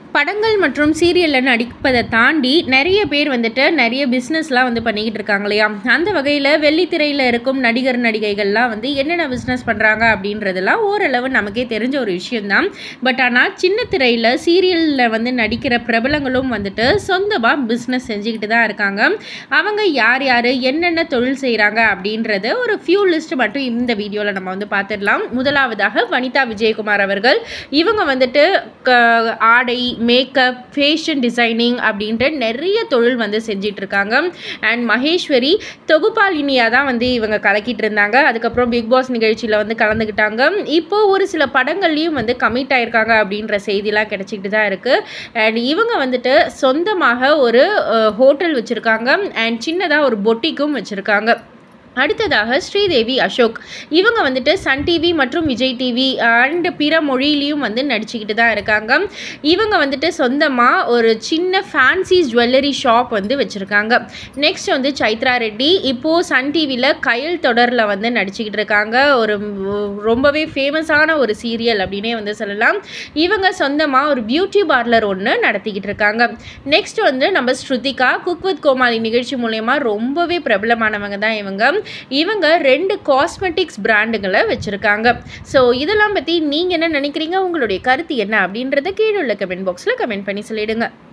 படங்கள் மற்றும் சீரியலில் நடிப்பதை தாண்டி நிறைய பேர் வந்துட்டு நிறைய பிஸ்னஸ்லாம் வந்து பண்ணிக்கிட்டு இருக்காங்க இல்லையா அந்த வகையில் வெள்ளித்திரையில் இருக்கும் நடிகர் நடிகைகள்லாம் வந்து என்னென்ன பிஸ்னஸ் பண்ணுறாங்க அப்படின்றதெல்லாம் ஓரளவு நமக்கே தெரிஞ்ச ஒரு விஷயம்தான் பட் ஆனால் சின்ன திரையில் சீரியலில் வந்து நடிக்கிற பிரபலங்களும் வந்துட்டு சொந்தமாக பிஸ்னஸ் செஞ்சுக்கிட்டு தான் இருக்காங்க அவங்க யார் யார் என்னென்ன தொழில் செய்கிறாங்க அப்படின்றத ஒரு ஃபியூ லிஸ்ட் மட்டும் இந்த வீடியோவில் நம்ம வந்து பார்த்துடலாம் முதலாவதாக வனிதா விஜயகுமார் அவர்கள் இவங்க வந்துட்டு க- ஆடை மேக்கப் ஃபேஷன் டிசைனிங் அப்படின்ற நிறைய தொழில் வந்து செஞ்சிட்டு இருக்காங்க அண்ட் மகேஸ்வரி தொகுப்பாளினியாக தான் வந்து இவங்க கலக்கிட்டு இருந்தாங்க அதுக்கப்புறம் பிக் பாஸ் நிகழ்ச்சியில் வந்து கலந்துக்கிட்டாங்க இப்போ ஒரு சில படங்கள்லையும் வந்து கமிட் ஆயிருக்காங்க அப்படின்ற செய்திலாம் கிடைச்சிக்கிட்டு தான் இருக்குது அண்ட் இவங்க வந்துட்டு சொந்தமாக ஒரு ஹோட்டல் வச்சுருக்காங்க அண்ட் சின்னதாக ஒரு பொட்டிக்கும் வச்சுருக்காங்க அடுத்ததாக ஸ்ரீதேவி அசோக் இவங்க வந்துட்டு சன் டிவி மற்றும் விஜய் டிவி அண்ட் பிற மொழியிலையும் வந்து நடிச்சுக்கிட்டு தான் இருக்காங்க இவங்க வந்துட்டு சொந்தமாக ஒரு சின்ன ஃபேன்சி ஜுவல்லரி ஷாப் வந்து வச்சுருக்காங்க நெக்ஸ்ட் வந்து சைத்ரா ரெட்டி இப்போது சன் டிவியில் கயல் தொடரில் வந்து நடிச்சுக்கிட்டு இருக்காங்க ஒரு ம், ரொம்பவே ஃபேமஸான ஒரு சீரியல் அப்படின்னே வந்து சொல்லலாம் இவங்க சொந்தமாக ஒரு பியூட்டி பார்லர் ஒன்று நடத்திக்கிட்டு இருக்காங்க நெக்ஸ்ட் வந்து நம்ம ஸ்ருதிகா குக் வித் கோமாளி நிகழ்ச்சி மூலயமா ரொம்பவே பிரபலமானவங்க தான் இவங்க இவங்க ரெண்டு காஸ்மெட்டிக்ஸ் பிராண்டுகளை வச்சுருக்காங்க ஸோ இதெல்லாம் பற்றி நீங்கள் என்ன நினைக்கிறீங்க உங்களுடைய கருத்து என்ன அப்படின்றத கீழே உள்ள கமெண்ட் பாக்ஸில் கமெண்ட் பண்ணி சொல்லிடுங்க